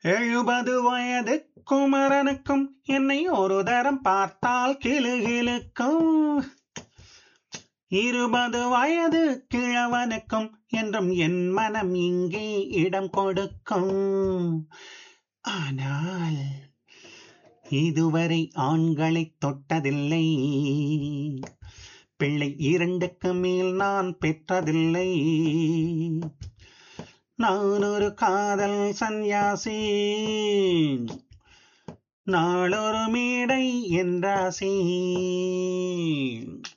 எழுபது வயது குமரனுக்கும் என்னை ஒரு தரம் பார்த்தால் கிளுகிளுக்கும் இருபது வயது கிழவனுக்கும் என்றும் என் மனம் இங்கே இடம் கொடுக்கும் ஆனால் இதுவரை ஆண்களை தொட்டதில்லை பிள்ளை இரண்டுக்கு மேல் நான் பெற்றதில்லை நான் ஒரு காதல் சந்நியாசி நாளொரு மேடை என்றாசி